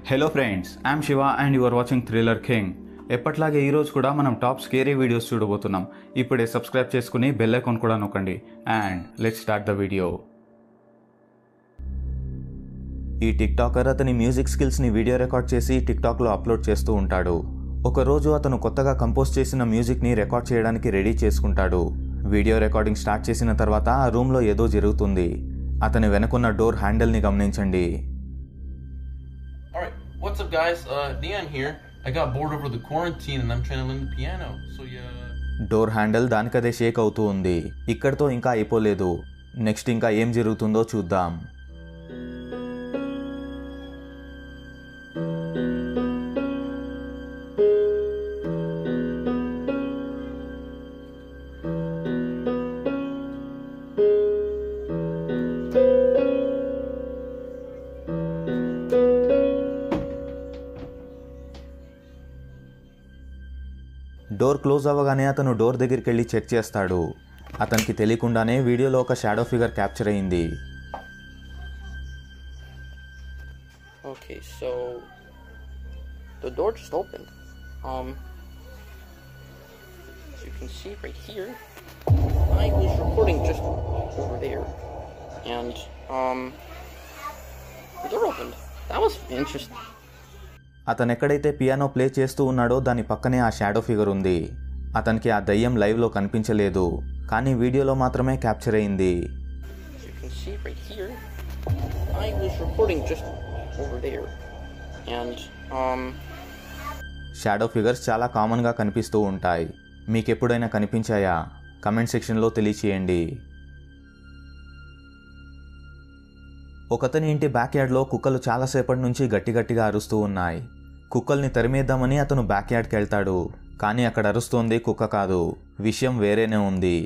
Hello friends I'm Shiva and you are watching thriller king ఎప్పట్లాగే ఈరోజు కూడా మనం టాప్ స్కేరీ వీడియోస్ చూడబోతున్నాం ఇప్పుడే సబ్స్క్రైబ్ చేసుకుని బెల్ ఐకాన్ కూడా నొక్కండి and let start the video ఈ టిక్ టాకర్ అతని మ్యూజిక్ స్కిల్స్ని వీడియో రికార్డ్ చేసి టిక్ టాక్లో అప్లోడ్ చేస్తూ ఉంటాడు ఒకరోజు అతను కొత్తగా కంపోజ్ చేసిన మ్యూజిక్ని రికార్డ్ చేయడానికి రెడీ చేసుకుంటాడు వీడియో రికార్డింగ్ స్టార్ట్ చేసిన తర్వాత ఆ రూమ్లో ఏదో జరుగుతుంది అతని వెనకున్న డోర్ హ్యాండిల్ని గమనించండి Alright, what's up guys? Uh, Dion here. I got bored over the quarantine and I'm trying to learn the piano. So yeah. Door handle దానికదే షేక్ అవుతూ ఉంది ఇక్కడితో ఇంకా అయిపోలేదు నెక్స్ట్ ఇంకా ఏం జరుగుతుందో చూద్దాం డోర్ క్లోజ్ అవ్వగానే అతను డోర్ దగ్గరికి వెళ్ళి చెక్ చేస్తాడు అతనికి తెలియకుండానే వీడియోలో ఒక షాడో ఫిగర్ క్యాప్చర్ అయింది Okay, so the door just opened. Um, as you can see right here, I was recording just over there, and um, the door opened. That was interesting. అతను ఎక్కడైతే piano play చేస్తూ ఉన్నాడో దాని పక్కనే ఆ shadow figure ఉంది అతనికి ఆ దయ్యం లైవ్లో కనిపించలేదు కానీ వీడియోలో మాత్రమే క్యాప్చర్ అయింది As you can see right here, I was recording just over there, and um, shadow figures చాలా కామన్గా కనిపిస్తూ ఉంటాయి మీకు ఎప్పుడైనా కనిపించాయా కమెంట్ సెక్షన్లో తెలియచేయండి ఒకతని ఇంటి బ్యాక్ యార్డ్లో కుక్కలు చాలాసేపటి నుంచి గట్టి గట్టిగా అరుస్తూ ఉన్నాయి కుక్కల్ని తరిమేద్దామని అతను బ్యాక్ యార్డ్కి వెళ్తాడు కానీ అక్కడ అరుస్తోంది కుక్క కాదు విషయం వేరేనే ఉంది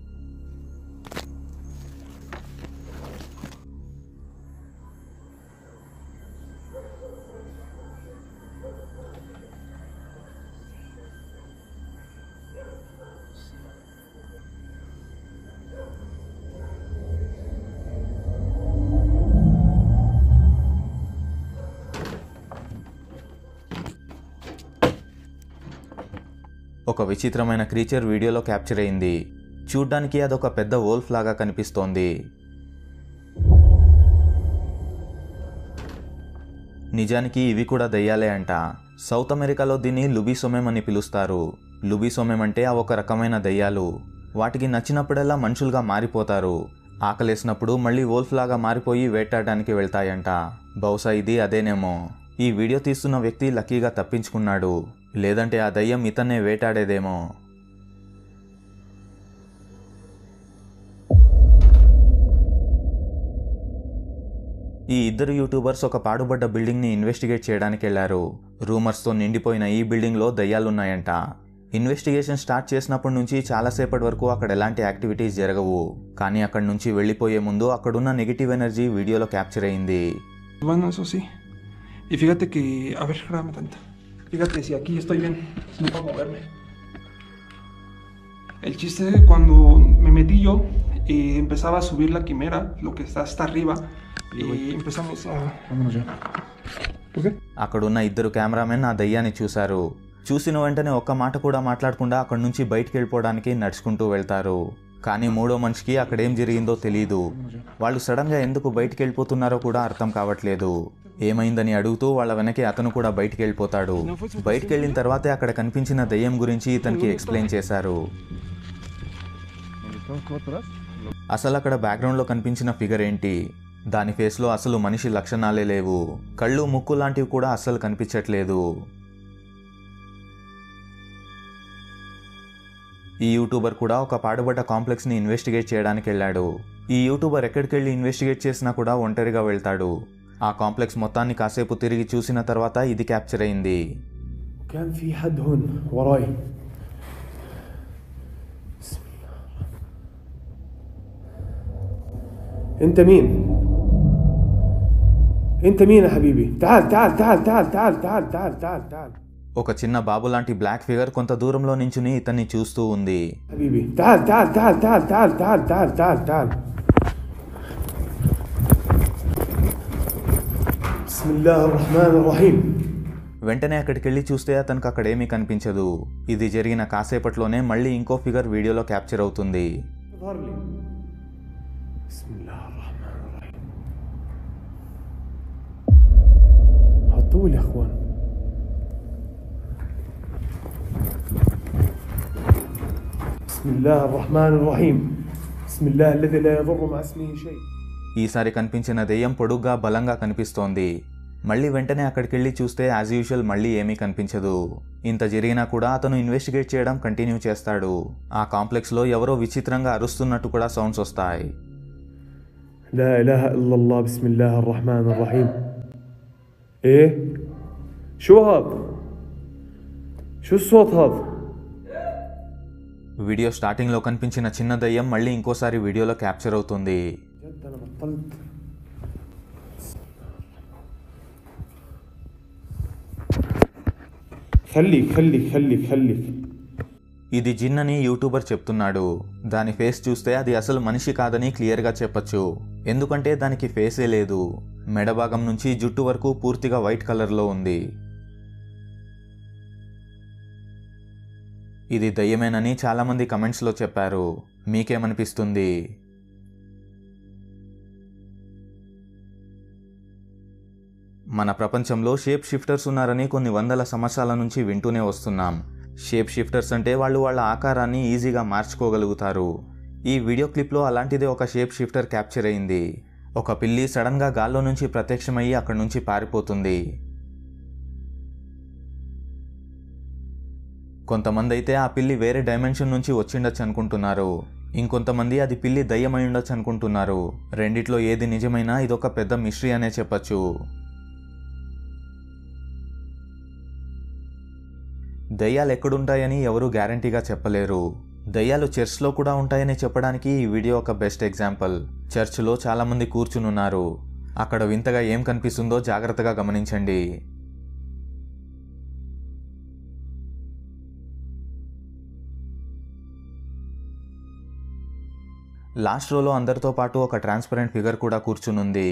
ఒక విచిత్రమైన క్రీచర్ వీడియోలో క్యాప్చర్ అయింది చూడ్డానికి అదొక పెద్ద వోల్ఫ్ లాగా కనిపిస్తోంది నిజానికి ఇవి కూడా దయ్యాలే అంట సౌత్ అమెరికాలో దీన్ని లుబిసొమెం అని పిలుస్తారు లుబిసొమెం అంటే అవి ఒక రకమైన దయ్యాలు వాటికి నచ్చినప్పుడల్లా మనుషులుగా మారిపోతారు ఆకలేసినప్పుడు మళ్ళీ వోల్ఫ్ లాగా మారిపోయి వేటాడడానికి వెళ్తాయంట బహుశా ఇది అదేనేమో ఈ వీడియో తీస్తున్న వ్యక్తి లక్కీగా తప్పించుకున్నాడు లేదంటే ఆ దయ్యం ఇతన్నే వేటాడేదేమో ఈ ఇద్దరు యూట్యూబర్స్ ఒక పాడుబడ్డ బిల్డింగ్ని ఇన్వెస్టిగేట్ చేయడానికి వెళ్లారు రూమర్స్తో నిండిపోయిన ఈ బిల్డింగ్లో దయ్యాలున్నాయంట ఇన్వెస్టిగేషన్ స్టార్ట్ చేసినప్పటి నుంచి చాలాసేపటి వరకు అక్కడ ఎలాంటి యాక్టివిటీస్ జరగవు కానీ అక్కడి నుంచి వెళ్ళిపోయే ముందు అక్కడున్న నెగిటివ్ ఎనర్జీ వీడియోలో క్యాప్చర్ అయింది Bueno, eso sí. Y fíjate que, a ver, grábame tanto. Fíjate, si aquí estoy bien, si no puedo moverme. El chiste es que cuando me metí yo, eh, empezaba a subir la quimera, lo que está hasta arriba, y empezamos a... Vámonos ya. ¿Por qué? అక్కడున్న ఇద్దరు cameraman ఆ దయ్యాన్ని చూశారు చూసిన వెంటనే ఒక్క మాట కూడా మాట్లాడకుండా అక్కడి నుంచి బయటికి వెళ్ళిపోవడానికి నడుచుకుంటూ వెళ్తారు కానీ మూడో మనిషికి అక్కడేం జరిగిందో తెలియదు వాళ్ళు సడన్గా ఎందుకు బయటికి వెళ్ళిపోతున్నారో కూడా అర్థం కావట్లేదు ఏమైందని అడుగుతూ వాళ్ళ వెనకే అతను కూడా బయటికి వెళ్ళిపోతాడు బయటికి వెళ్ళిన తర్వాతే అక్కడ కనిపించిన దయ్యం గురించి ఇతనికి ఎక్స్ప్లెయిన్ చేశారు అసలు అక్కడ బ్యాక్గ్రౌండ్లో కనిపించిన ఫిగర్ ఏంటి దాని ఫేస్లో అసలు మనిషి లక్షణాలే లేవు కళ్ళు ముక్కు లాంటివి కూడా అస్సలు కనిపించట్లేదు ఈ యూట్యూబర్ కూడా ఒక పాడుబడ్డ కాంప్లెక్స్ని ఇన్వెస్టిగేట్ చేయడానికి వెళ్ళాడు ఈ యూట్యూబర్ ఎక్కడికి వెళ్ళి ఇన్వెస్టిగేట్ చేసినా కూడా ఒంటరిగా వెళ్తాడు ఆ కాంప్లెక్స్ మొత్తాన్ని కాసేపు తిరిగి చూసిన తర్వాత ఇది క్యాప్చర్ అయింది كان في حد هون وراي بسم الله انت مين انت مين يا حبيبي تعال تعال تعال تعال تعال تعال تعال تعال تعال ఒక చిన్న బాబు లాంటి బ్లాక్ ఫిగర్ కొంత దూరంలో నించుని ఇతన్ని చూస్తూ ఉంది حبيبي تعال تعال تعال تعال تعال تعال تعال تعال تعال بسم بسم الله الرحمن الرحيم వెంటనే అక్కడికి వెళ్ళి చూస్తే అతనికి అక్కడ ఏమీ కనిపించదు ఇది జరిగిన కాసేపట్లోనే మళ్ళీ ఇంకో ఫిగర్ వీడియోలో క్యాప్చర్ అవుతుంది اظهر لي بسم الله الرحمن الرحيم حطوا لي يا اخوان بسم الله الرحمن الرحيم بسم الله الذي لا يضر مع اسمه شيء ఈసారి కనిపించిన దెయ్యం పొడుగ్గా బలంగా కనిపిస్తోంది మళ్ళీ వెంటనే అక్కడికి వెళ్ళి చూస్తే యాజ్ యూజువల్ మళ్ళీ ఏమీ కనిపించదు ఇంత జరిగినా కూడా అతను ఇన్వెస్టిగేట్ చేయడం కంటిన్యూ చేస్తాడు ఆ కాంప్లెక్స్లో ఎవరో విచిత్రంగా అరుస్తున్నట్టు కూడా సౌండ్స్ వస్తాయి لا اله الا الله بسم الله الرحمن الرحيم ايه شو هذا شو الصوت هذا వీడియో స్టార్టింగ్లో కనిపించిన చిన్న దయ్యం మళ్ళీ ఇంకోసారి వీడియోలో క్యాప్చర్ అవుతుంది جد انا بطلت خليك خليك خليك خليك ఇది జిన్ అని యూట్యూబర్ చెప్తున్నాడు దాని ఫేస్ చూస్తే అది అసలు మనిషి కాదని క్లియర్గా చెప్పొచ్చు ఎందుకంటే దానికి ఫేసే లేదు మెడభాగం నుంచి జుట్టు వరకు పూర్తిగా వైట్ కలర్లో ఉంది ఇది దయ్యమేనని చాలామంది కమెంట్స్లో చెప్పారు మీకేమనిపిస్తుంది మన ప్రపంచంలో షేప్ షిఫ్టర్స్ ఉన్నారని కొన్ని వందల సంవత్సరాల నుంచి వింటూనే వస్తున్నాం షేప్ షిఫ్టర్స్ అంటే వాళ్ళు వాళ్ళ ఆకారాన్ని ఈజీగా మార్చుకోగలుగుతారు ఈ వీడియో క్లిప్లో అలాంటిదే ఒక షేప్ షిఫ్టర్ క్యాప్చర్ అయింది ఒక పిల్లి సడన్గా గాల్లో నుంచి ప్రత్యక్షమయ్యి అక్కడి నుంచి పారిపోతుంది కొంతమంది అయితే ఆ పిల్లి వేరే డైమెన్షన్ నుంచి వచ్చిండొచ్చు అనుకుంటున్నారు ఇంకొంతమంది అది పిల్లి దయ్యమై ఉండొచ్చు అనుకుంటున్నారు రెండిట్లో ఏది నిజమైనా ఇదొక పెద్ద మిస్టరీ అనే చెప్పచ్చు దయ్యాలు ఎక్కడుంటాయని ఎవరూ గ్యారంటీగా చెప్పలేరు దయ్యాలు చర్చ్లో కూడా ఉంటాయని చెప్పడానికి ఈ వీడియో ఒక బెస్ట్ ఎగ్జాంపుల్ చర్చ్లో చాలామంది కూర్చునున్నారు అక్కడ వింతగా ఏం కనిపిస్తుందో జాగ్రత్తగా గమనించండి లాస్ట్ రోలో అందరితో పాటు ఒక ట్రాన్స్పరెంట్ ఫిగర్ కూడా కూర్చునుంది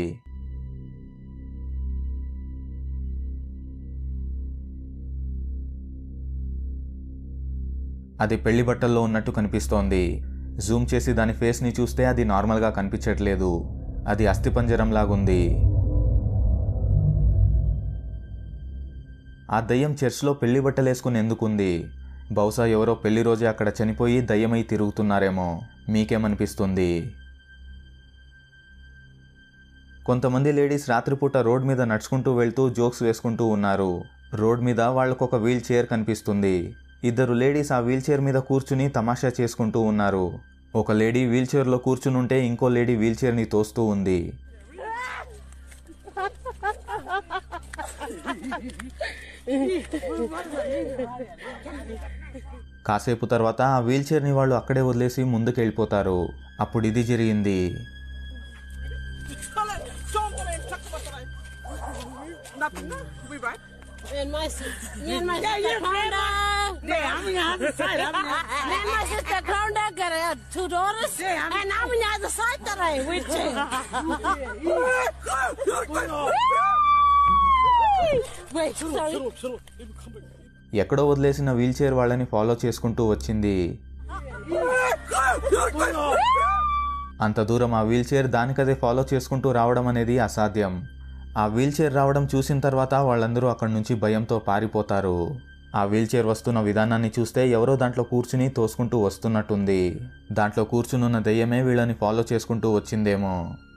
అది పెళ్లి బట్టల్లో ఉన్నట్టు కనిపిస్తోంది జూమ్ చేసి దాని ఫేస్ని చూస్తే అది నార్మల్గా కనిపించట్లేదు అది అస్థిపంజరంలాగుంది ఆ దయ్యం చర్చ్లో పెళ్లి బట్టలు వేసుకుని ఎందుకుంది బహుశా ఎవరో పెళ్లి రోజే అక్కడ చనిపోయి దయ్యమై తిరుగుతున్నారేమో మీకేమనిపిస్తుంది కొంతమంది లేడీస్ రాత్రిపూట రోడ్ మీద నడుచుకుంటూ వెళ్తూ జోక్స్ వేసుకుంటూ ఉన్నారు రోడ్ మీద వాళ్ళకు ఒక వీల్ చైర్ కనిపిస్తుంది ఇద్దరు లేడీస్ ఆ వీల్ చైర్ మీద కూర్చుని తమాషా చేసుకుంటూ ఉన్నారు ఒక లేడీ వీల్ చైర్లో కూర్చుని ఉంటే ఇంకో లేడీ వీల్ చైర్ని తోస్తూ ఉంది కాసేపు తర్వాత ఆ వీల్ చైర్ని వాళ్ళు అక్కడే వదిలేసి ముందుకు వెళ్ళిపోతారు అప్పుడు ఇది జరిగింది Me and my sis- me and my sister crowned up. Yeah, I'm on the other side. I'm on Me and my sister crowned up, got uh, two daughters, and I'm on the other side today with you. Wait, sorry. ఎక్కడో వదిలేసిన wheel chair వాళ్ళని follow చేసుకుంటూ వచ్చింది అంత దూరం ఆ wheel chair దానికదే follow చేసుకుంటూ రావడం అనేది అసాధ్యం ఆ వీల్ చైర్ రావడం చూసిన తర్వాత వాళ్ళందరూ అక్కడి నుంచి భయంతో పారిపోతారు ఆ వీల్ చైర్ వస్తున్న విధానాన్ని చూస్తే ఎవరో దాంట్లో కూర్చుని తోసుకుంటూ వస్తున్నట్టుంది దాంట్లో కూర్చునున్న దెయ్యమే వీళ్ళని ఫాలో చేసుకుంటూ వచ్చిందేమో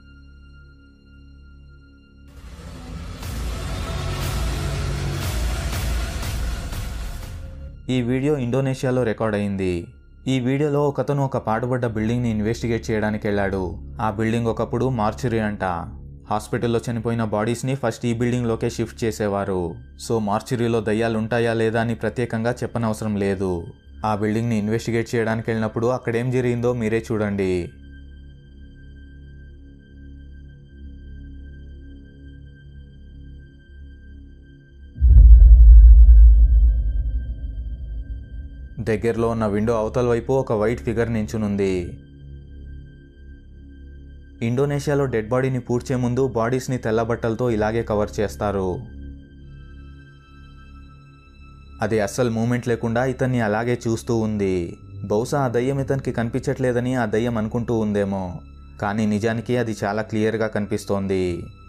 ఈ వీడియో ఇండోనేషియాలో రికార్డ్ అయింది ఈ వీడియోలో ఒకతను ఒక పాడుబడ్డ బిల్డింగ్ని ఇన్వెస్టిగేట్ చేయడానికి వెళ్ళాడు ఆ బిల్డింగ్ ఒకప్పుడు మార్చురీ అంట హాస్పిటల్లో చనిపోయిన బాడీస్ని ఫస్ట్ ఈ బిల్డింగ్లోకే షిఫ్ట్ చేసేవారు సో మార్చురీలో దయ్యాలు ఉంటాయా లేదా అని ప్రత్యేకంగా చెప్పనవసరం లేదు ఆ బిల్డింగ్ని ఇన్వెస్టిగేట్ చేయడానికి వెళ్ళినప్పుడు అక్కడేం జరిగిందో మీరే చూడండి దగ్గరలో ఉన్న విండో అవతల వైపు ఒక వైట్ ఫిగర్ నించునుంది ఇండోనేషియాలో డెడ్ బాడీని పూడ్చే ముందు బాడీస్ని తెల్లబట్టలతో ఇలాగే కవర్ చేస్తారు అది అస్సలు మూమెంట్ లేకుండా ఇతన్ని అలాగే చూస్తూ ఉంది బహుశా ఆ దయ్యం ఇతనికి కనిపించట్లేదని ఆ దయ్యం అనుకుంటూ ఉందేమో కానీ నిజానికి అది చాలా క్లియర్గా కనిపిస్తోంది